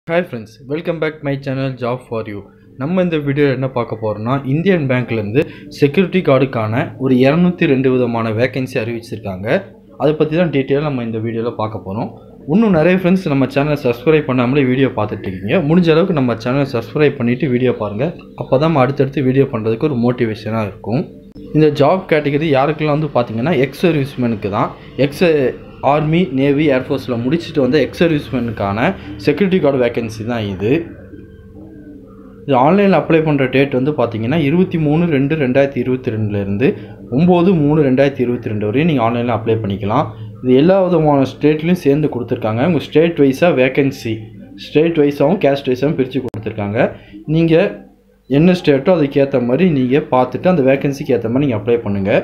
hi friends welcome back my channel job for you நம்ம இந்த video என்ன பார்க்க போகிறோம்னா இந்தியன் பேங்க்லேருந்து செக்யூரிட்டி கார்டுக்கான ஒரு இரநூத்தி ரெண்டு விதமான வேகன்சி அறிவிச்சிருக்காங்க அதை பற்றி தான் டீட்டெயிலாக நம்ம இந்த வீடியோவில் பார்க்க போகிறோம் இன்னும் நிறைய ஃப்ரெண்ட்ஸ் நம்ம சேனலை சப்ஸ்கிரைப் பண்ணாமலே வீடியோ பார்த்துட்டு இருக்கீங்க முடிஞ்ச அளவுக்கு நம்ம சேனலை சப்ஸ்கிரைப் பண்ணிவிட்டு வீடியோ பாருங்கள் அப்போ தான் நம்ம அடுத்தடுத்து வீடியோ பண்ணுறதுக்கு ஒரு மோட்டிவேஷனாக இருக்கும் இந்த ஜாப் கேட்டகரி யாருக்கெல்லாம் வந்து பார்த்தீங்கன்னா எக்ஸ் சர்வீஸ்மேனுக்கு தான் எக்ஸ் ஆர்மி நேவி ஏர்ஃபோர்ஸில் முடிச்சுட்டு வந்த எக்ஸ் சர்வீஸ்மேனுக்கான செக்யூரிட்டி கார்டு வேகன்சி தான் இது இது ஆன்லைனில் அப்ளை பண்ணுற டேட் வந்து பார்த்தீங்கன்னா இருபத்தி மூணு ரெண்டு ரெண்டாயிரத்தி இருபத்தி ரெண்டுலேருந்து ஒம்பது மூணு ரெண்டாயிரத்தி இருபத்தி ரெண்டு வரையும் நீங்கள் ஆன்லைனில் அப்ளை பண்ணிக்கலாம் இது எல்லா விதமான ஸ்டேட்லேயும் சேர்ந்து கொடுத்துருக்காங்க உங்கள் ஸ்டேட் வைஸாக வேகன்சி ஸ்டேட் வைஸாகவும் கேஸ்ட் வைஸாகவும் பிரித்து கொடுத்துருக்காங்க நீங்கள் என்ன ஸ்டேட்டோ அதுக்கேற்ற மாதிரி நீங்கள் பார்த்துட்டு அந்த வேகன்சிக்கு ஏற்ற மாதிரி நீங்கள் அப்ளை பண்ணுங்கள்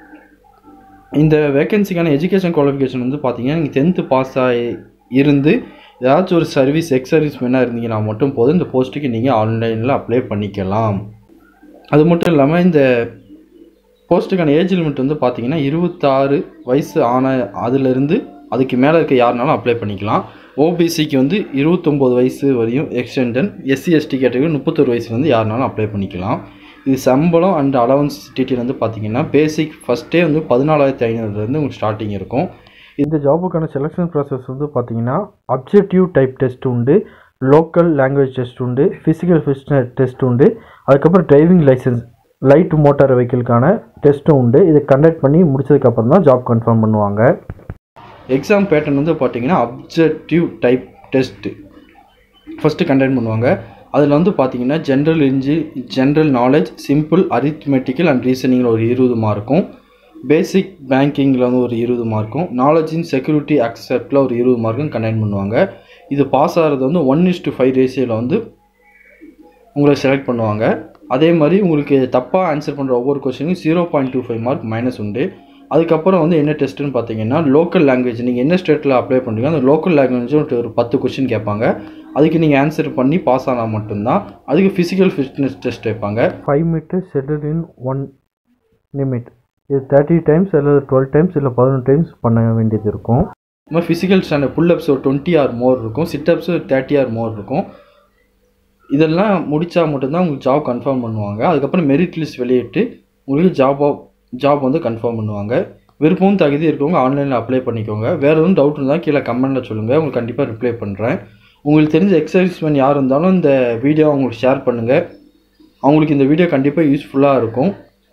இந்த வேகன்சிக்கான எஜுகேஷன் குவாலிஃபிகேஷன் வந்து பார்த்தீங்கன்னா நீங்கள் டென்த்து பாஸ் ஆகி இருந்து ஏதாச்சும் ஒரு சர்வீஸ் எக்ஸ் சர்வீஸ் மேனாக இருந்தீங்கன்னா மட்டும் போதும் இந்த போஸ்ட்டுக்கு நீங்கள் ஆன்லைனில் அப்ளை பண்ணிக்கலாம் அது மட்டும் இல்லாமல் இந்த போஸ்ட்டுக்கான ஏஜ் லிமிட் வந்து பார்த்தீங்கன்னா இருபத்தாறு வயசு ஆன அதிலிருந்து அதுக்கு மேலே இருக்க யாருனாலும் அப்ளை பண்ணிக்கலாம் ஓபிசிக்கு வந்து இருபத்தொம்போது வயசு வரையும் எக்ஸ்டெண்டன் எஸ்சி எஸ்டி கேட்டகரி முப்பத்தொரு வயசுலேருந்து யாருனாலும் அப்ளை பண்ணிக்கலாம் இது சம்பளம் அண்ட் அலவன்ஸ் டீட்டெயில் வந்து பார்த்தீங்கன்னா பேசிக் ஃபஸ்ட்டே வந்து பதினாலாயிரத்தி ஐநூறுலேருந்து உங்களுக்கு ஸ்டார்டிங் இருக்கும் இந்த ஜாபுக்கான செலெக்ஷன் ப்ராசஸ் வந்து பார்த்தீங்கன்னா அப்ஜெக்டிவ் டைப் டெஸ்ட் உண்டு லோக்கல் லாங்குவேஜ் டெஸ்ட் உண்டு ஃபிசிக்கல் ஃபிட்னஸ் டெஸ்ட் உண்டு அதுக்கப்புறம் டிரைவிங் லைசன்ஸ் லைட் மோட்டார் வெஹிக்கிள்கான டெஸ்ட்டும் உண்டு இதை கண்டக்ட் பண்ணி முடிச்சதுக்கப்புறம் தான் ஜாப் கன்ஃபார்ம் பண்ணுவாங்க எக்ஸாம் பேட்டர்ன் வந்து பார்த்தீங்கன்னா objective type test first conduct பண்ணுவாங்க அதில் வந்து பார்த்தீங்கன்னா ஜென்ரல் இன்ஜி general knowledge simple arithmetical and ரீசனிங்கில் ஒரு இருபது மார்க்கும் பேசிக் பேங்கிங்கில் வந்து ஒரு இருபது மார்க்கும் நாலேஜ் இன் செக்யூரிட்டி அக்செப்டில் ஒரு இருபது மார்க்கும் கண்டக்ட் பண்ணுவாங்க இது பாஸ் ஆகிறது வந்து ஒன் இஸ் டு ஃபைவ் ரேஷியோவில் வந்து உங்களை செலக்ட் பண்ணுவாங்க அதே மாதிரி உங்களுக்கு தப்பாக ஆன்சர் பண்ணுற ஒவ்வொரு கொஸ்டினுக்கும் zero point two five mark minus உண்டு அதுக்கப்புறம் வந்து என்ன டெஸ்ட்டுன்னு பார்த்தீங்கன்னா லோக்கல் லாங்குவேஜ் நீங்கள் என்ன ஸ்டேட்டில் அப்ளை பண்ணுறீங்க அந்த லோக்கல் லாங்குவேஜ் ஒரு பத்து கொஸ்டின் கேட்பாங்க அதுக்கு நீங்கள் ஆன்சர் பண்ணி பாஸ் ஆனால் மட்டும்தான் அதுக்கு ஃபிசிக்கல் ஃபிட்னஸ் டெஸ்ட் வைப்பாங்க five metre shuttle in one limit இது தேர்ட்டி டைம்ஸ் அல்லது டுவெல் டைம்ஸ் இல்லை பதினொன்று டைம்ஸ் பண்ண வேண்டியது இருக்கும் நம்ம ஃபிசிக்கல் ஸ்டாண்டர்ட் புல்லப்ஸ் ஒரு டுவெண்ட்டி ஆர் மோர் இருக்கும் சிட்டப்ஸ் தேர்ட்டி ஆர் மோர் இருக்கும் இதெல்லாம் முடித்தா மட்டும்தான் உங்களுக்கு ஜாப் கன்ஃபார்ம் பண்ணுவாங்க அதுக்கப்புறம் மெரிட் லிஸ்ட் வெளியிட்டு உங்களுக்கு ஜாபாக ஜாப் வந்து கன்ஃபார்ம் பண்ணுவாங்க விருப்பமும் தகுதி இருக்கவங்க ஆன்லைனில் அப்ளை பண்ணிக்கோங்க வேறு எதுவும் டவுட் இருந்தால் கீழே கமெண்ட்டில் சொல்லுங்கள் உங்களுக்கு கண்டிப்பாக ரிப்ளை பண்ணுறேன் உங்களுக்கு தெரிஞ்ச எக்ஸர்சைஸ்மேன் யார் இருந்தாலும் இந்த வீடியோ அவங்களுக்கு ஷேர் பண்ணுங்கள் அவங்களுக்கு இந்த வீடியோ கண்டிப்பாக யூஸ்ஃபுல்லாக இருக்கும்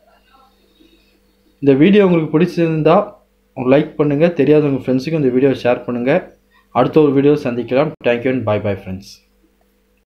இந்த வீடியோ உங்களுக்கு பிடிச்சிருந்தா லைக் பண்ணுங்கள் தெரியாதவங்க ஃப்ரெண்ட்ஸுக்கும் இந்த வீடியோ ஷேர் பண்ணுங்கள் அடுத்த ஒரு வீடியோ சந்திக்கலாம் thank you and bye bye friends